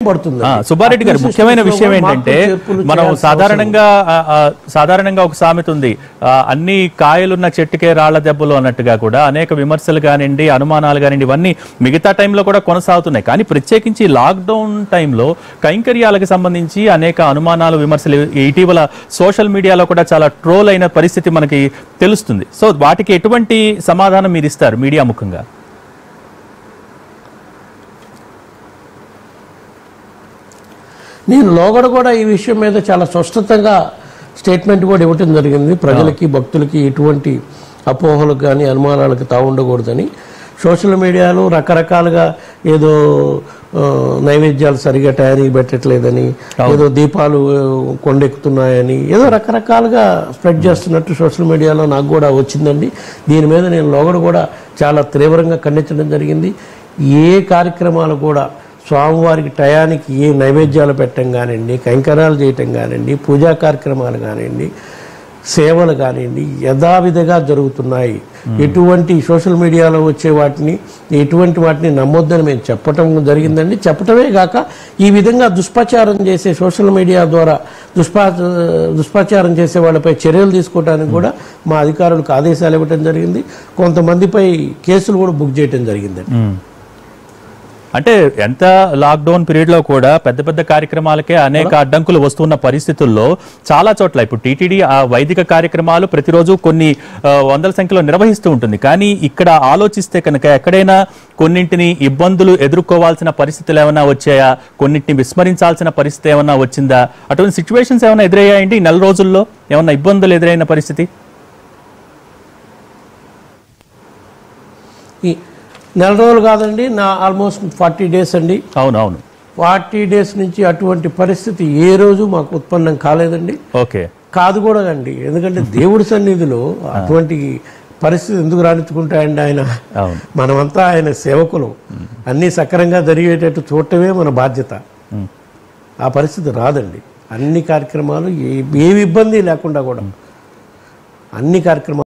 పడుతుంది ఆ, సుబ్బారెడ్డి గారు ముఖ్యమైన విషయం ఏంటంటే మనం సాధారణంగా ఆ, ఆ, సాధారణంగా ఒక సామెత ఉంది ఆ, అన్ని కాయలున్న చెట్టుకే రాళ్ల దెబ్బలు అన్నట్టుగా కూడా అనేక విమర్శలు కానివ్వండి అనుమానాలు కానివ్వండి ఇవన్నీ మిగతా టైంలో కూడా కొనసాగుతున్నాయి కానీ ప్రత్యేకించి లాక్డౌన్ టైంలో కైంకర్యాలకు సంబంధించి అనేక అనుమానాలు విమర్శలు ఇటీవల సోషల్ మీడియాలో కూడా చాలా ట్రోల్ అయిన పరిస్థితి మనకి తెలుస్తుంది సో వాటికి ఎటువంటి సమాధానం మీరు ఇస్తారు మీడియా ముఖంగా నేను లోగడ కూడా ఈ విషయం మీద చాలా స్పష్టంగా స్టేట్మెంట్ కూడా ఇవ్వటం జరిగింది ప్రజలకి భక్తులకి ఎటువంటి అపోహలకు కానీ అనుమానాలకు తావుండకూడదని సోషల్ మీడియాలో రకరకాలుగా ఏదో ఆ, నైవేద్యాలు సరిగా టయానికి పెట్టట్లేదని ఏదో దీపాలు ఆ, కొండెక్కుతున్నాయని ఏదో రకరకాలుగా స్ప్రెడ్ చేస్తున్నట్టు సోషల్ మీడియాలో నాకు కూడా వచ్చిందండి దీని మీద నేను లోగడ కూడా చాలా తీవ్రంగా ఖండించడం జరిగింది ఏ కార్యక్రమాలు కూడా స్వామివారికి టయానికి ఏ నైవేద్యాలు పెట్టడం కానివ్వండి కైంకర్యాలు చేయటం కానివ్వండి పూజా కార్యక్రమాలు కానివ్వండి సేవలు కానివ్వండి యథావిధిగా జరుగుతున్నాయి ఎటువంటి సోషల్ మీడియాలో వచ్చే వాటిని ఎటువంటి వాటిని నమ్మొద్దని మేము చెప్పటం జరిగిందండి చెప్పటమే కాక ఈ విధంగా దుష్ప్రచారం చేసే సోషల్ మీడియా ద్వారా దుష్పా దుష్ప్రచారం చేసే వాళ్ళపై చర్యలు తీసుకోవడానికి కూడా మా అధికారులకు ఆదేశాలు ఇవ్వటం జరిగింది కొంతమందిపై కేసులు కూడా బుక్ చేయటం జరిగిందండి మ్మ్. అంటే ఎంత లాక్డౌన్ పీరియడ్ లో కూడా పెద్ద పెద్ద కార్యక్రమాలకే అనేక అడ్డంకులు వస్తున్న పరిస్థితుల్లో చాలా చోట్ల ఇప్పుడు టీటీడీ ఆ వైదిక కార్యక్రమాలు ప్రతిరోజు కొన్ని ఆ, వందల సంఖ్యలో నిర్వహిస్తూ ఉంటుంది కానీ ఇక్కడ ఆలోచిస్తే కనుక ఎక్కడైనా కొన్నింటిని ఇబ్బందులు ఎదుర్కోవాల్సిన పరిస్థితులు ఏమైనా వచ్చాయా కొన్నింటిని విస్మరించాల్సిన పరిస్థితి ఏమైనా వచ్చిందా అటువంటి సిచ్యువేషన్స్ ఏమైనా ఎదురయ్యాయండి ఈ నెల రోజుల్లో ఏమైనా ఇబ్బందులు ఎదురైన పరిస్థితి ఈ నెల రోజులు కాదండి నా ఆల్మోస్ట్ ఫార్టీ డేస్ అండి అవును అవును ఫార్టీ డేస్ నుంచి అటువంటి పరిస్థితి ఏ రోజు మాకు ఉత్పన్నం కాలేదండి ఓకే కాదు కూడా అండి ఎందుకంటే దేవుడి సన్నిధిలో అటువంటి పరిస్థితి ఎందుకు రాణించుకుంటాయండి ఆయన అవును మనమంతా ఆయన సేవకులు అన్నీ సక్రంగా జరిగేటట్టు చూడటమే మన బాధ్యత మ్మ్. ఆ పరిస్థితి రాదండి అన్ని కార్యక్రమాలు ఏ ఏ ఇబ్బంది లేకుండా కూడా అన్ని కార్యక్రమాలు